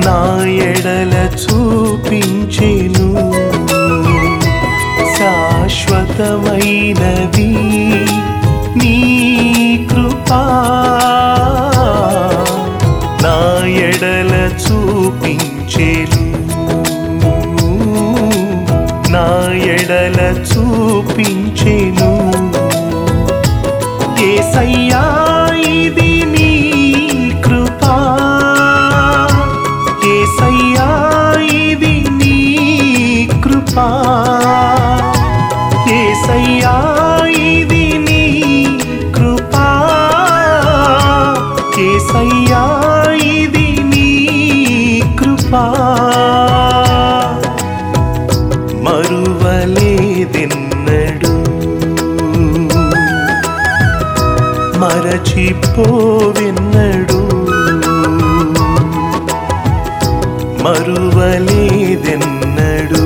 నా ఎడల చూపించెను శాశ్వతమైనది నీ కృపా నా ఎడల చూపించెను నా ఎడల చూపించెను ఏసయ్యా ఇది నీ కృపా ఏసయ్యా ఇది నీ కృపా ఏసయ్యా ఇది నీ కృపా ఏసయ్యా ఇది నీ కృపా మరువలేదెన్నడు మరచిపోవెన్నడు మరువలేదెన్నడు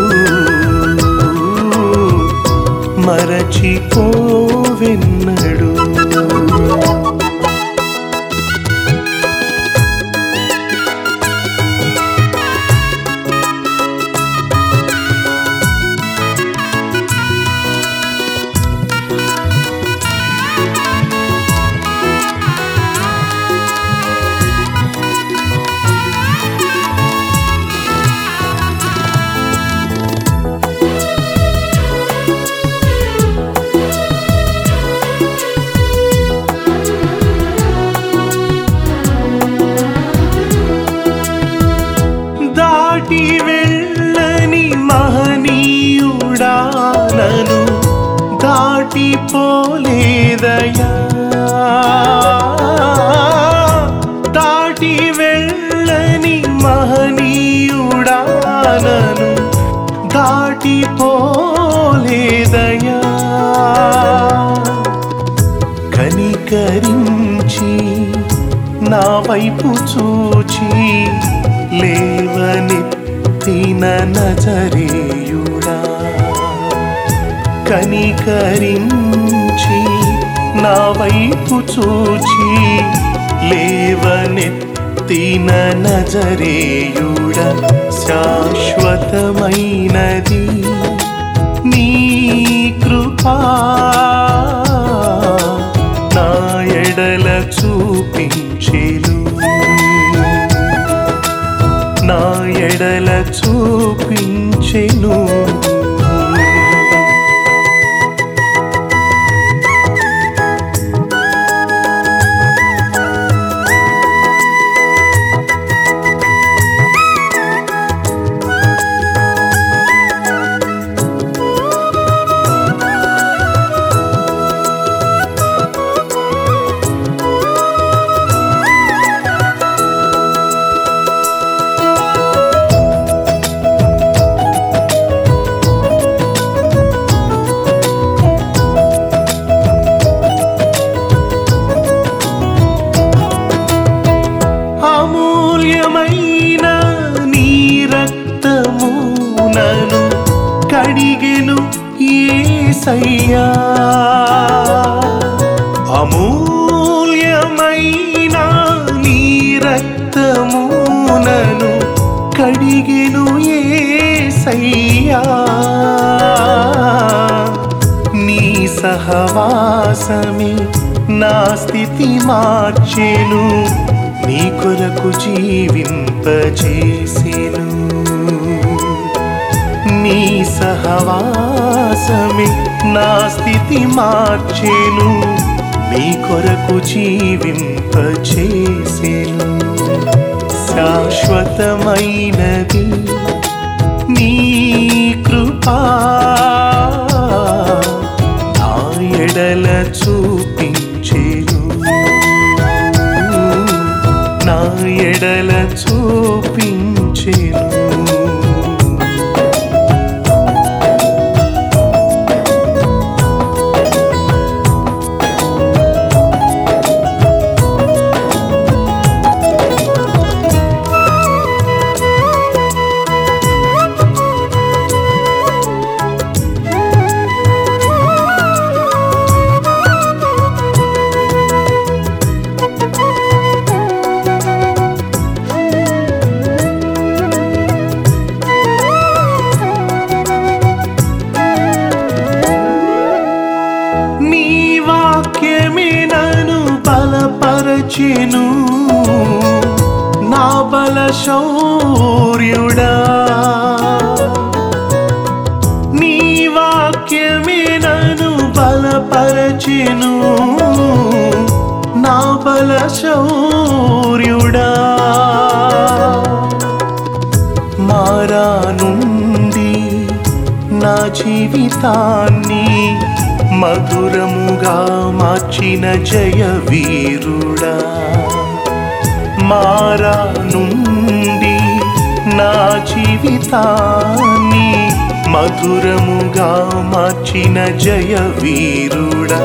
మరచిపోవెన్నడు దాటి వెళ్ళని మహనీయుడా నను దాటిపోలేదయా దాటి వెళ్ళని మహనీయుడా నను దాటిపోలేదయా కనికరించి నా వైపు చూచి లేవనెత్తిన నజరేయుడా కనికరించి నా వైపు చూచి లేవనెత్తిన నజరేయుడ శాశ్వతమైనది నీ కృపా నా ఎడల చూపించెను నా ఎడల చూపించెను అమూల్యమైన నీ రక్తము నను కడిగెను ఏసయ్యా అమూల్యమైన నీ రక్తము నను కడిగెను ఏసయ్యా నీ సహవాసమే నా స్థితి మార్చెను నీ కొరకు జీవింపచేసెను నీ సహవాసమే నా స్థితి మార్చెను నీ కొరకు జీవింపచేసెను శాశ్వతమైనది నీ కృపా నా ఎడల చూపించెను నా ఎడల చూపించెను బలపరచెను నా బల శౌర్యుడా నీ వాక్యమే నన్ను బలపరచెను నా బల శౌర్యుడా మారా నుండి నా జీవితాన్ని మధురముగా మార్చిన జయ వీరుడా మారా నుండి నా జీవితాన్ని మధురముగా మార్చిన జయ వీరుడా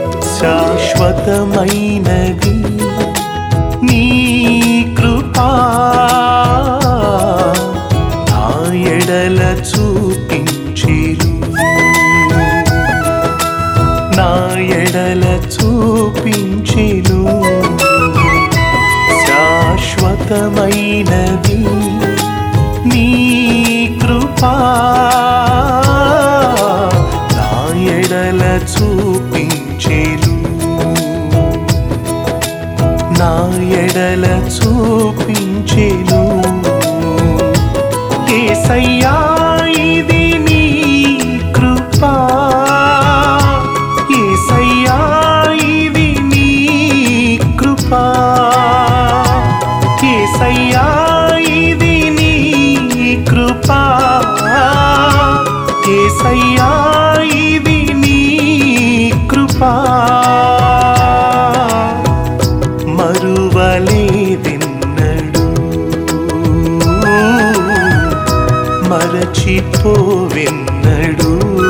శాశ్వతమైనది నీ కృపా నా ఎడల చూపించిరు నా ఎడల చూపించిను శాశ్వతమైనది నీ కృపా నా ఎడల చూపించెను నా ఎడల చూపించెను ఏసయ్యా ఇది నీ కృపా ఏసయ్యా ఇది నీ కృపా ఏసయ్యా ఇది నీ కృపా ఏసయ్యా ఇది నీ కృపా మరువలేదిన్నడు మరచిపోవెన్నడు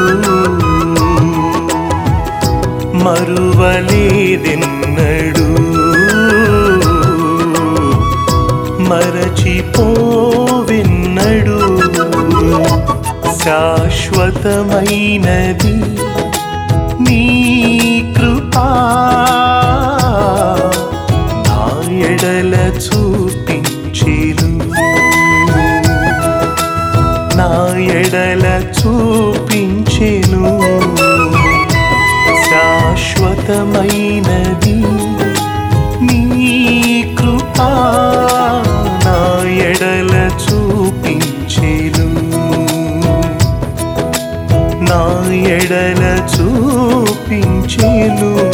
మరువలేదెన్నడు మరచిపోవెన్నడు శాశ్వతమైనది నీ కృపా నా ఎడల చూపించెను నా ఎడల చూపించెను శాశ్వతమైనది నీ కృపా నా ఎడల చూపించెను నా ఎడల చూపించెను